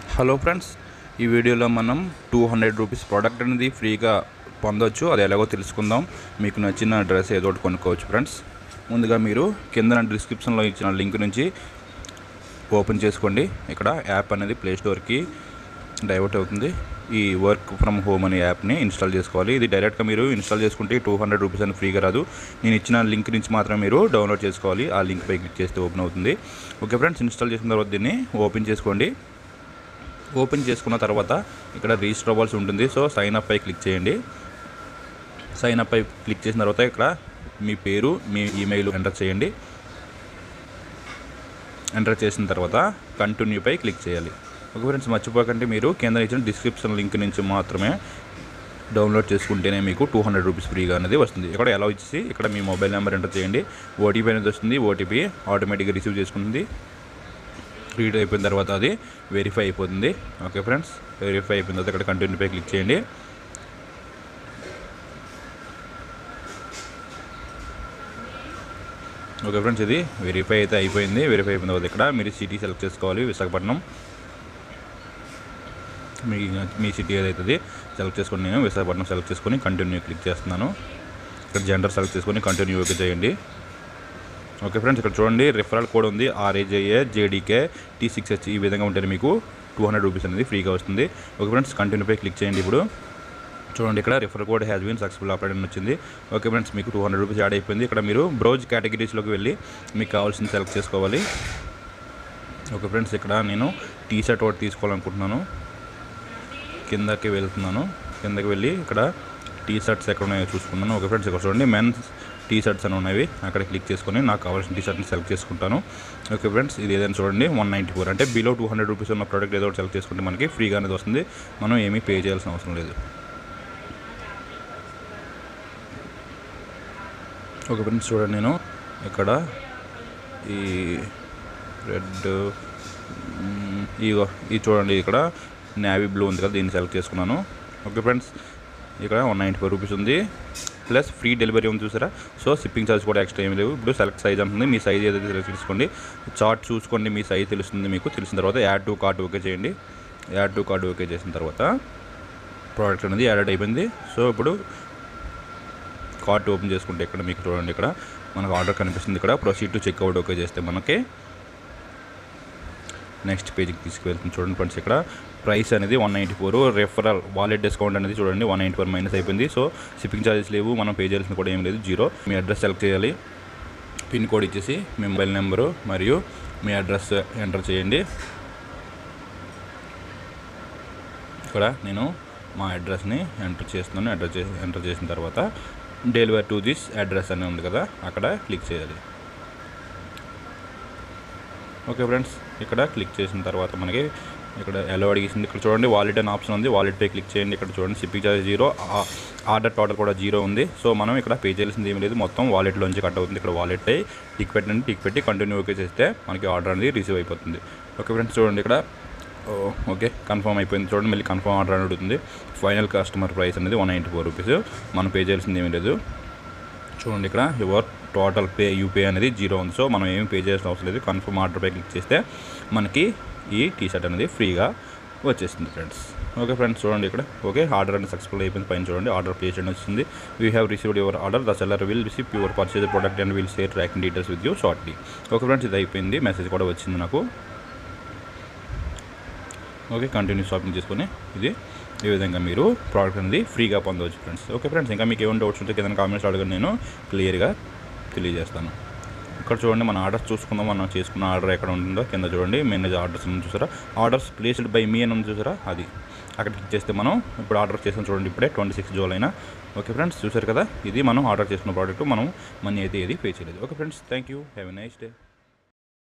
hello friends ఈ వీడియోలో మనం టూ హండ్రెడ్ రూపీస్ ప్రోడక్ట్ అనేది ఫ్రీగా పొందొచ్చు అది ఎలాగో తెలుసుకుందాం మీకు నచ్చిన డ్రెస్ ఏదో ఒకటి కొనుక్కోవచ్చు ఫ్రెండ్స్ ముందుగా మీరు కింద డిస్క్రిప్షన్లో ఇచ్చిన లింక్ నుంచి ఓపెన్ చేసుకోండి ఇక్కడ యాప్ అనేది ప్లే స్టోర్కి డైవర్ట్ అవుతుంది ఈ వర్క్ ఫ్రమ్ హోమ్ అనే యాప్ని ఇన్స్టాల్ చేసుకోవాలి ఇది డైరెక్ట్గా మీరు ఇన్స్టాల్ చేసుకుంటే టూ హండ్రెడ్ రూపీస్ అని ఫ్రీగా రాదు నేను ఇచ్చిన లింక్ నుంచి మాత్రమే మీరు డౌన్లోడ్ చేసుకోవాలి ఆ లింక్ పై క్లిక్ చేస్తే ఓపెన్ అవుతుంది ఓకే ఫ్రెండ్స్ ఇన్స్టాల్ చేసిన తర్వాత దీన్ని ఓపెన్ చేసుకోండి ఓపెన్ చేసుకున్న తర్వాత ఇక్కడ రిజిస్టర్ అవ్వాల్సి ఉంటుంది సో సైన్ అప్ పై క్లిక్ చేయండి సైన్ అప్ పై క్లిక్ చేసిన తర్వాత ఇక్కడ మీ పేరు మీ ఈమెయిల్ ఎంటర్ చేయండి ఎంటర్ చేసిన తర్వాత కంటిన్యూ పై క్లిక్ చేయాలి ఓకే ఫ్రెండ్స్ మర్చిపోకండి మీరు కింద ఇచ్చిన డిస్క్రిప్షన్ లింక్ నుంచి మాత్రమే డౌన్లోడ్ చేసుకుంటేనే మీకు టూ హండ్రెడ్ రూపీస్ ఫ్రీగా అనేది వస్తుంది ఇక్కడ ఎలా ఇచ్చి ఇక్కడ మీ మొబైల్ నెంబర్ ఎంటర్ చేయండి ఓటీపీ అనేది వస్తుంది ఓటీపీ ఆటోమేటిక్గా రిసీవ్ చేసుకుంటుంది రీడ్ అయిపోయిన తర్వాత అది వెరిఫై అయిపోతుంది ఓకే ఫ్రెండ్స్ వెరిఫై అయిపోయిన తర్వాత ఇక్కడ కంటిన్యూ పై క్లిక్ చేయండి ఓకే ఫ్రెండ్స్ ఇది వెరిఫై అయితే అయిపోయింది వెరిఫై అయిపోయిన తర్వాత ఇక్కడ మీరు సిటీ సెలెక్ట్ చేసుకోవాలి విశాఖపట్నం మీ మీ సిటీ ఏదైతుంది సెలెక్ట్ చేసుకొని నేను విశాఖపట్నం సెలెక్ట్ చేసుకొని కంటిన్యూ క్లిక్ చేస్తున్నాను ఇక్కడ జెండర్ సెలెక్ట్ చేసుకొని కంటిన్యూ ఓకే చేయండి ఓకే ఫ్రెండ్స్ ఇక్కడ చూడండి రిఫరల్ కోడ్ ఉంది R A J A J D K T six H ఈ విధంగా ఉంటే మీకు టూ హండ్రెడ్ రూపీస్ అనేది ఫ్రీగా వస్తుంది ఓకే ఫ్రెండ్స్ కంటిన్యూ పై క్లిక్ చేయండి ఇప్పుడు చూడండి ఇక్కడ refer code has been successful applied అని వచ్చింది ఓకే ఫ్రెండ్స్ మీకు టూ హండ్రెడ్ రూపీస్ యాడ్ అయిపోయింది ఇక్కడ మీరు బ్రౌజ్ కేటగిరీస్లోకి వెళ్ళి మీకు కావాల్సింది సెలెక్ట్ చేసుకోవాలి ఓకే ఫ్రెండ్స్ ఇక్కడ నేను టీ షర్ట్ ఒకటి తీసుకోవాలనుకుంటున్నాను కిందకి వెళ్తున్నాను కిందకి వెళ్ళి ఇక్కడ టీ షర్ట్స్ ఎక్కడ ఉన్నాయో చూసుకున్నాను ఓకే ఫ్రెండ్స్ ఇక్కడ చూడండి మెన్స్ టీ షర్ట్స్ అని ఉన్నవి అక్కడ క్లిక్ చేసుకొని నాకు కావాల్సిన టీ షర్ట్ని సెలెక్ట్ చేసుకుంటాను ఓకే ఫ్రెండ్స్ ఇది ఏదైనా చూడండి వన్ నైంటీ ఫోర్ అంటే బిలో టూ హండ్రెడ్ రూపీస్ ఉన్న ప్రోడక్ట్ ఏదో ఒకటి సెలెక్ట్ చేసుకుంటే మనకి ఫ్రీగా అనేది వస్తుంది మనం ఏమీ పే చేయాల్సిన అవసరం లేదు ఓకే ఫ్రెండ్స్ చూడండి నేను ఇక్కడ ఈ రెడ్ ఇగో ఇది చూడండి ఇక్కడ నేవీ బ్లూ ఉంది కదా దీన్ని సెలెక్ట్ చేసుకున్నాను ఓకే ఫ్రెండ్స్ ఇక్కడ వన్ నైంటీ ఫోర్ రూపీస్ ఉంది ప్లస్ ఫ్రీ డెలివరీ ఉంది చూసారా సో షిప్పింగ్ ఛార్జ్ కూడా ఎక్స్ట్రా ఏమి లేవు ఇప్పుడు సెలెక్ట్ సైజ్ అంటుంది మీ సైజ్ ఏదైతే సెలెక్ట్ చేసుకోండి చార్ట్ చూసుకోండి మీ సైజ్ తెలుస్తుంది మీకు తెలిసిన తర్వాత యాడ్ టు కార్ట్ ఓకే చేయండి యాడ్ టు కార్ట్ ఓకే చేసిన తర్వాత ప్రోడక్ట్ అనేది యాడ్ అయిపోయింది సో ఇప్పుడు కార్ట్ ఓపెన్ చేసుకుంటే ఇక్కడ మీకు చూడండి ఇక్కడ మనకు ఆర్డర్ కనిపిస్తుంది ఇక్కడ ప్రొసీడ్ టు చెక్అవుట్ ఓకే చేస్తే మనకి నెక్స్ట్ పేజ్కి తీసుకువెళ్తుంది చూడండి ఫ్రెండ్స్ ఇక్కడ ప్రైస్ అనేది one ninety four referral wallet discount అనేది చూడండి వన్ నైంటీ ఫోర్ మైనస్ అయిపోయింది సో షిప్పింగ్ ఛార్జెస్ లేవు మనం పే చేయాల్సిన కూడా ఏం లేదు జీరో మీ అడ్రస్ సెలెక్ట్ చేయాలి పిన్ కోడ్ ఇచ్చేసి మీ మొబైల్ నెంబరు మరియు మీ అడ్రస్ ఎంటర్ చేయండి ఇక్కడ నేను మా అడ్రస్ని ఎంటర్ చేస్తున్నాను ఎంటర్ చేసి ఎంటర్ చేసిన తర్వాత డెలివర్ టు దిస్ అడ్రస్ అని ఉంది కదా అక్కడ క్లిక్ చేయాలి ఓకే ఫ్రెండ్స్ ఇక్కడ క్లిక్ చేసిన తర్వాత మనకి ఇక్కడ ఎలా అడిగేసింది ఇక్కడ చూడండి వాలెట్ అనే ఆప్షన్ ఉంది వాలెట్ పై క్లిక్ చేయండి ఇక్కడ చూడండి shipping charge zero order total కూడా జీరో ఉంది సో మనం ఇక్కడ పే చేయాల్సింది ఏమీ లేదు మొత్తం వాలెట్లోంచి కట్ అవుతుంది ఇక్కడ వాలెట్ పై టిక్ పెట్టండి టిక్ పెట్టి కంటిన్యూ ఓకే చేస్తే మనకి ఆర్డర్ అనేది రిసీవ్ అయిపోతుంది ఓకే ఫ్రెండ్స్ చూడండి ఇక్కడ ఓకే కన్ఫర్మ్ అయిపోయింది చూడండి మళ్ళీ కన్ఫర్మ్ ఆర్డర్ అని అడుగుతుంది ఫైనల్ కస్టమర్ ప్రైస్ అనేది వన్ నైంటీ ఫోర్ రూపీస్ మనం పే చేయాల్సింది ఏమీ లేదు చూడండి ఇక్కడ యువర్ టోటల్ పే యూపీ అనేది జీరో ఉంది సో మనం ఏమి పే చేయాల్సిన అవసరం లేదు కన్ఫర్మ్ ఆర్డర్ పై క్లిక్ చేస్తే మనకి ఈ టీ షర్ట్ అనేది ఫ్రీగా వచ్చేస్తుంది ఫ్రెండ్స్ ఓకే ఫ్రెండ్స్ చూడండి ఇక్కడ ఓకే ఆర్డర్ అనేది సక్సెస్ఫుల్ అయిపోయింది పైన చూడండి ఆర్డర్ ప్లేస్ అని వచ్చింది we have received your order the seller will receive your purchase product and will share tracking details with you shortly okay friends ఇది అయిపోయింది మెసేజ్ కూడా వచ్చింది నాకు ఓకే కంటిన్యూ షాపింగ్ చేసుకొని ఇది ఈ విధంగా మీరు ప్రోడక్ట్ అనేది ఫ్రీగా పొందవచ్చు ఫ్రెండ్స్ ఓకే ఫ్రెండ్స్ ఇంకా మీకు ఏమైనా డౌట్స్ ఉంటే కింద కామెంట్స్ అడగండి నేను క్లియర్గా తెలియజేస్తాను ఇక్కడ చూడండి మన ఆర్డర్స్ చూసుకుందాం మనం చేసుకున్న ఆర్డర్ ఎక్కడ ఉంటుందో కింద చూడండి మేనేజ్ ఆర్డర్స్ ఉంది చూసారా ఆర్డర్స్ ప్లేస్డ్ బై మీ అని ఉంది చూసారా అది అక్కడ క్లిక్ చేస్తే మనం ఇప్పుడు ఆర్డర్ చేసాం చూడండి ఇప్పుడే ట్వంటీ సిక్స్ జూలై అయినా ఓకే ఫ్రెండ్స్ చూసారు కదా ఇది మనం ఆర్డర్ చేసుకున్న ప్రోడక్ట్ మనం మనీ అయితే ఏది పే చేయలేదు okay friends thank you have a nice day